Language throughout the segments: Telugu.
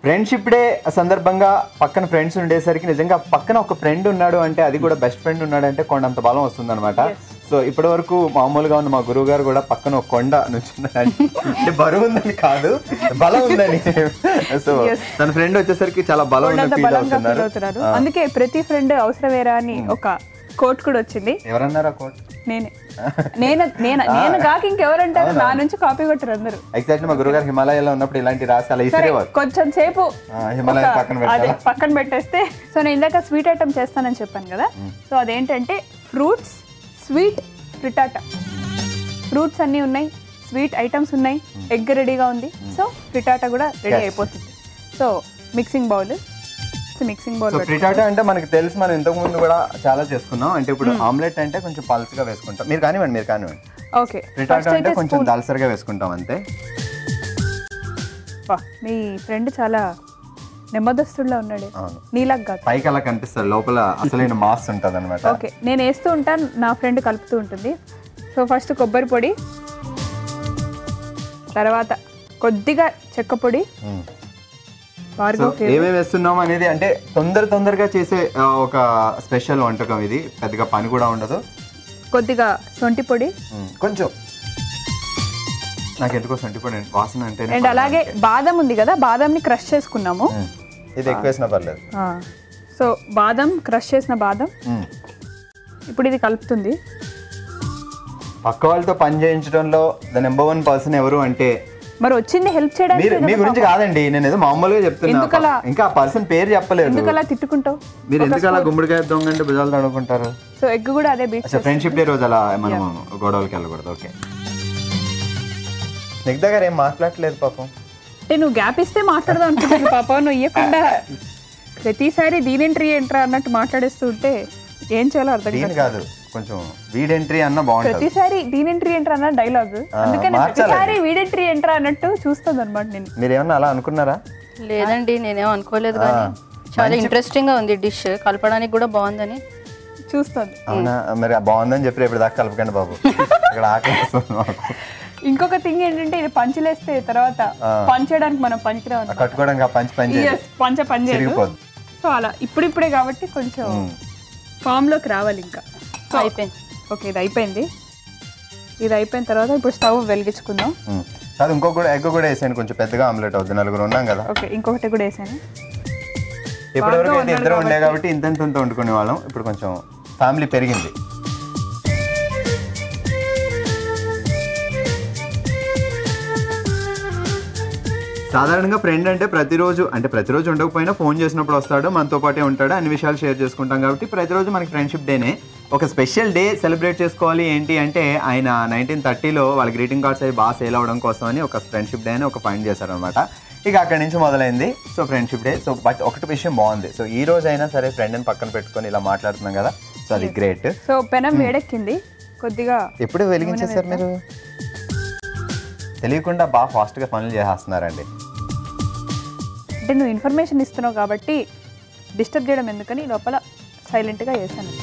ఫ్రెండ్షిప్ డే సందర్భంగా పక్కన ఫ్రెండ్స్ ఉండేసరికి నిజంగా పక్కన ఒక ఫ్రెండ్ ఉన్నాడు అంటే అది కూడా బెస్ట్ ఫ్రెండ్ ఉన్నాడు అంటే కొండంత బలం వస్తుంది అనమాట సో ఇప్పటి వరకు మామూలుగా ఉన్న మా గురువు గారు కూడా పక్కన ఒక కొండ నుంచున్నాడు అంటే బరువు ఉందని కాదు బలం ఉందని సో తన ఫ్రెండ్ వచ్చేసరికి చాలా బలం ఉన్న కొండంత ఫీల్ బలంగా ఫీల్ అవుతున్నారు అవుతున్నారు అందుకే ప్రతి ఫ్రెండ్ అవసరమేరా అని ఒక కోట్ కూడా వచ్చింది ఎవరన్నారా కోట్ నేనే నేను నేను నేను కాక ఇంకెవరంటారు నా నుంచి కాపీ కొట్టారు అందరూ ఎగ్జాక్ట్లీ మా గురుగారు హిమాలయాలో ఉన్నప్పుడు ఇలాంటి రాసి అలా సరే ఇసిరేవారు కొంచెం సేపు ఆ, హిమాలయ ఒక- పక్కన అదే పెట్టాలా పక్కన పెట్టేస్తే సో నేను ఇందాక స్వీట్ ఐటమ్ చేస్తానని చెప్పాను కదా సో అదేంటంటే ఫ్రూట్స్ స్వీట్ ఫ్రిటాటా ఫ్రూట్స్ అన్నీ ఉన్నాయి స్వీట్ ఐటమ్స్ ఉన్నాయి ఎగ్ రెడీగా ఉంది సో ఫ్రిటాటా కూడా రెడీ Yes. అయిపోతుంది so mixing bowl so mixing bowl so frittata అంటే మనకి తెలుసు మనం ఇంతకు ముందు కూడా చాలా చేసుకున్నాం అంటే ఇప్పుడు ఆమ్లెట్ అంటే కొంచెం పల్స్గా వేసుకుంటాం మీరు కానివ్వండి మీరు కానివ్వండి ఓకే ఫ్రిటాటా ఫస్ట్ అంటే అయితే కొంచెం స్పూన్ దలసరిగా వేసుకుంటాం అంతే మీ ఫ్రెండ్ చాలా నెమ్మదస్తుడిలా ఉన్నాడు అవును నీలాగ్ కాదు పైకి అలా కనిపిస్తుంది లోపల అసలైన మాస్ ఉంటుంది అనమాట ఓకే నేను వేస్తూ ఉంటాను నా ఫ్రెండ్ కలుపుతూ ఉంటుంది సో ఫస్ట్ కొబ్బరి పొడి తర్వాత కొద్దిగా చెక్క పొడి సో భార్గవ్ ఫేవరెట్. ఏమేమి వేస్తున్నాం అనేది అంటే తొందర తొందరగా చేసే ఆ, ఒక స్పెషల్ వంటకం ఇది పెద్దగా పని కూడా ఉండదు కొద్దిగా సొంటి పొడి ఉమ్, కొంచెం నాకు ఎందుకో సంటిపోయి వాసన అంటే అండ్ అలాగే బాదం ఉంది కదా బాదంని క్రష్ చేసుకున్నాము ఇది ఎక్కువ వేసినా పర్లేదు ఆ, సో బాదం క్రష్ చేసిన బాదం ఉమ్. ఇప్పుడు ఇది కలుపుతుంది పక్క వాళ్ళతో పని చేయించడంలో ద నెంబర్ వన్ పర్సన్ ఎవరు అంటే మరి వచ్చింది హెల్ప్ చేయడానికి మీరు మీ గురించి కాదండి నేను ఏదో మామూలుగా చెప్తున్నా ఎందుకలా? ఇంకా ఆ పర్సన్ పేరు చెప్పలేదు ఎందుకు అలా తిట్టుకుంటావు మీరు ఎందుకు అలా గుమ్మడికాయ దొంగంటే భుజాలు తడుకుంటారు సో ఎగ్ కూడా అదే బీట్ అచ్చా ఫ్రెండ్షిప్ డే రోజు అలా మనం గొడవలకి వెళ్ళకూడదు ఓకే స్నిగ్ధ గారు ఏం మాట్లాడలేదు పాపం అంటే నువ్వు గ్యాప్ ఇస్తే మాట్లాడదాం అనుకుంటున్నాను పాప నువ్వు ఇవ్వకుండా ప్రతిసారి దీని ఎంట్రీ ఎంట్రా అన్నట్టు మాట్లాడేస్తూ ఉంటే ఏం చేయాలో అర్థం కాదు దీని కాదు కొంచెం వీడ్ ఎంట్రీ అన్న బాగుంటుంది ప్రతిసారి దీని ఎంట్రీ ఎంట్రా అన్న డైలాగ్ అందుకని మార్చాలి. ప్రతిసారి వీడెంట్రీ ఎంట్రా అన్నట్టు చూస్తుంది అనమాట నేను మీరు ఏమన్నా అలా అనుకున్నారా లేదండి నేనేం అనుకోలేదు కానీ చాలా ఇంట్రెస్టింగ్ గా ఉంది డిష్ కలపడానికి కూడా బాగుందని చూస్తుంది అవునా మరి బాగుందని చెప్పి రేపు దాకా కలపకండి బాబు ఇక్కడ ఆకలి వేస్తుంది మాకు. ఇంకొక థింగ్ ఏంటంటే ఇది పంచలేస్తే తర్వాత పంచడానికి మనం పనికిరావు ఆ కట్టుకోవడానికి ఆ పంచి పని చేయదు ఎస్ పంచ పని చేయదు చిరిగిపోద్ది సో అలా ఇప్పుడిప్పుడే కాబట్టి కొంచెం ఫామ్ లోకి రావాలి ఇంకా అయిపోయింది ఓకే ఇది అయిపోయింది ఇది అయిపోయిన తర్వాత ఇప్పుడు స్టవ్ వెలిగించుకుందాం ఉమ్. కాదు ఇంకొక కూడా ఎగ్ కూడా వేసాను కొంచెం పెద్దగా ఆమ్లెట్ అవుద్ది నలుగురు ఉన్నాం కదా ఓకే ఇంకొకటి కూడా వేసాను ఇప్పటివరకు అయితే ఇద్దరు ఉండే కాబట్టి ఇంత ఇంత ఇంత వండుకునే వాళ్ళం ఇప్పుడు కొంచెం ఫ్యామిలీ పెరిగింది సాధారణంగా ఫ్రెండ్ అంటే ప్రతిరోజు అంటే ప్రతిరోజు ఉండకపోయినా ఫోన్ చేసినప్పుడు వస్తాడు మనతో పాటే ఉంటాడు అన్ని విషయాలు షేర్ చేసుకుంటాం కాబట్టి ప్రతిరోజు మనకి ఫ్రెండ్షిప్ డేనే ఒక స్పెషల్ డే సెలబ్రేట్ చేసుకోవాలి ఏంటి అంటే ఆయన నైన్టీన్ థర్టీలో వాళ్ళ గ్రీటింగ్ కార్డ్స్ అవి బాగా సేల్ అవడం కోసం అని ఒక ఫ్రెండ్షిప్ డే అని ఒక ఫైండ్ చేశారనమాట ఇక అక్కడి నుంచి మొదలైంది so friendship day so but ఒకటి విషయం బాగుంది సో ఈ రోజు అయినా సరే ఫ్రెండ్ని పక్కన పెట్టుకొని ఇలా మాట్లాడుతున్నాం కదా సో అది గ్రేట్ సో పెనం వేడెక్కింది కొద్దిగా ఎప్పుడు వెలిగించేసారు మీరు తెలియకుండా బాగా ఫాస్ట్గా పనులు చేసేస్తున్నారండి అంటే నువ్వు ఇన్ఫర్మేషన్ ఇస్తున్నావు కాబట్టి డిస్టర్బ్ చేయడం ఎందుకని లోపల సైలెంట్గా వేసాను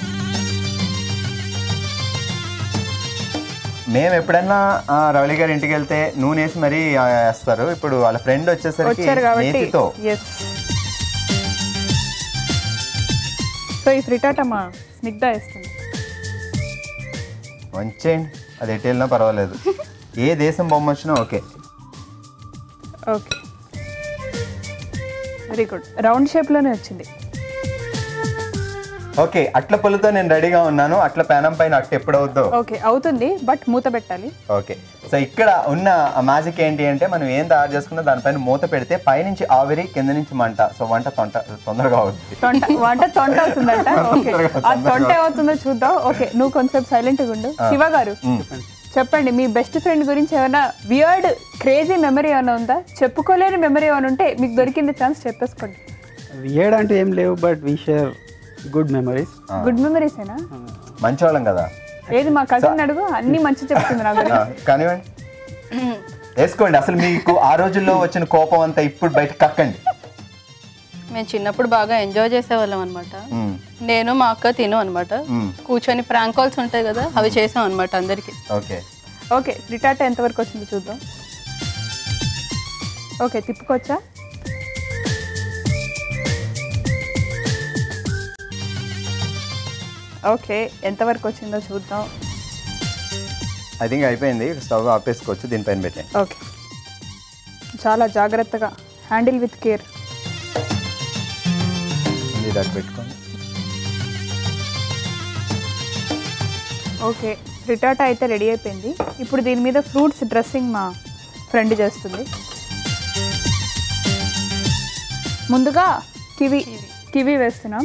మేము ఎప్పుడైనా ఆ, రవళి గారి ఇంటికి వెళ్తే నూనె వేసి మరీ ఆ, వేస్తారు ఇప్పుడు వాళ్ళ ఫ్రెండ్ వచ్చేసరికి వచ్చారు కాబట్టి నేతితో ఎస్ సో ఈ ఫ్రిటాటా మా స్నిగ్ధ వేస్తుంది వంచేయండి అది ఎటు వెళ్ళినా పర్వాలేదు ఏ దేశం బొమ్మ వచ్చినా okay okay very good round షేప్లోనే వచ్చింది ఓకే అట్ల పుల్లతో నేను రెడీగా ఉన్నాను అట్ల పేనం పైన అట్ట ఎప్పుడు అవుద్దో ఓకే అవుతుంది బట్ మూత పెట్టాలి ఓకే సో ఇక్కడ ఉన్న మ్యాజిక్ ఏంటి అంటే మనం ఏం తయారు చేసుకున్నా దానిపైన మూత పెడితే పైనుంచి ఆవిరి కింద నుంచి మంట సో వంట తొంట తొందరగా అవుతుంది తొంట వంట తొంట అవుతుందంట ఓకే ఆ తొంట ఏమవుతుందో చూద్దాం ఓకే నువ్వు కొంచెం సైలెంట్గా ఉండు శివ గారు చెప్పండి మీ బెస్ట్ ఫ్రెండ్ గురించి ఏమైనా వియర్డ్ క్రేజీ మెమరీ ఏమైనా ఉందా చెప్పుకోలేని మెమరీ ఏమైనా ఉంటే మీకు దొరికింది ఛాన్స్ చెప్పేసుకోండి వియర్డ్ అంటే ఏం లేవు but we share good memories good memories ఏనా మంచివాళ్ళం కదా ఏది మా కజిన్ అడుగు అన్ని మంచి చెప్తుంది నా ఆ, గురించి కానివ్వండి వేసుకోండి అసలు మీకు ఆ రోజుల్లో వచ్చిన కోపం అంతా ఇప్పుడు బయట కక్కండి మేము చిన్నప్పుడు బాగా ఎంజాయ్ చేసేవాళ్ళం అనమాట మ్మ్. నేను మా అక్క తిను అనమాట మ్మ్. కూర్చొని ప్రాంక్ కాల్స్ ఉంటాయి కదా అవి చేసాం అనమాట అందరికి ఓకే ఓకే రిటాటా ఎంతవరకు వచ్చిందో చూద్దాం ఓకే తిప్పుకోవచ్చా ఓకే ఎంతవరకు వచ్చిందో చూద్దాం ఐ థింక్ అయిపోయింది స్టవ్ ఆపేసుకోవచ్చు దీనిపైన పెట్టండి ఓకే చాలా జాగ్రత్తగా హ్యాండిల్ విత్ కేర్ ఇది దాకా పెట్టుకోండి ఓకే రిటాటా అయితే రెడీ అయిపోయింది ఇప్పుడు దీని మీద ఫ్రూట్స్ డ్రెస్సింగ్ మా ఫ్రెండ్ చేస్తుంది ముందుగా కివి కివి వేస్తున్నాం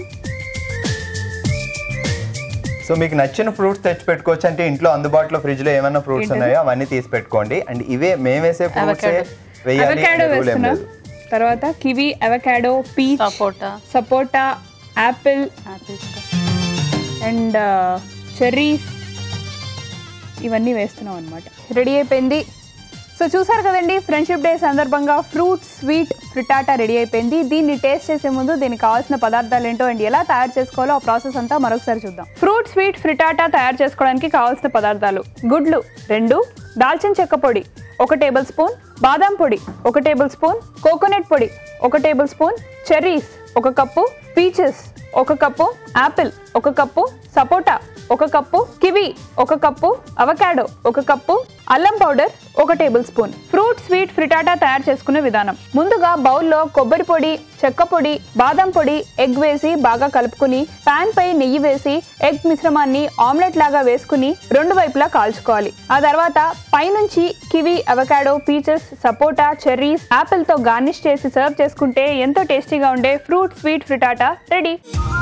సో మీకు నచ్చిన ఫ్రూట్స్ తెచ్చి పెట్టుకోవచ్చు అంటే ఇంట్లో అందుబాటులో ఫ్రిడ్జ్ లో ఏమైనా ఫ్రూట్స్ ఏంటది? ఉన్నాయో అవన్నీ తీసి పెట్టుకోండి అండ్ ఇవే మేము వేసే ఫ్రూట్స్ Avocado. వేయాలి అవకాడో అనే rule ఏం వేస్తున్నాం లేదు తర్వాత kiwi avocado peach sapota sapota apple apples and cherries ఇవన్నీ వేస్తున్నాం అనమాట రెడీ అయిపోయింది సో చూసారు కదండి ఫ్రెండ్షిప్ డే సందర్భంగా ఫ్రూట్ స్వీట్ ఫ్రిటాటా రెడీ అయిపోయింది దీన్ని టేస్ట్ చేసే ముందు దీనికి కావాల్సిన పదార్థాలు ఏంటో అండ్ ఎలా తయారు చేసుకోవాలో ఆ ప్రాసెస్ అంతా మరొకసారి చూద్దాం ఫ్రూట్ స్వీట్ ఫ్రిటాటా తయారు చేసుకోవడానికి కావాల్సిన పదార్థాలు గుడ్లు రెండు దాల్చిన చెక్క పొడి ఒక టేబుల్ స్పూన్ బాదం పొడి ఒక టేబుల్ స్పూన్ కోకోనట్ పొడి ఒక టేబుల్ స్పూన్ చెర్రీస్ ఒక కప్పు పీచెస్ ఒక కప్పు యాపిల్ ఒక కప్పు సపోటా ఒక కప్పు కివి ఒక కప్పు అవకాడో ఒక కప్పు అల్లం పౌడర్ ఒక tablespoon fruit sweet frittata తయారు చేసుకునే విధానం ముందుగా బౌల్లో కొబ్బరి పొడి చెక్క పొడి బాదం పొడి ఎగ్ వేసి బాగా కలుపుకుని పాన్ పై నెయ్యి వేసి ఎగ్ మిశ్రమాన్ని ఆమ్లెట్ లాగా వేసుకుని రెండు వైపులా కాల్చుకోవాలి ఆ తర్వాత పైనుంచి kiwi avocado peaches sapota cherries apple తో గార్నిష్ చేసి సర్వ్ చేసుకుంటే ఎంతో టేస్టీగా ఉండే ఫ్రూట్ స్వీట్ ఫ్రిటాటా రెడీ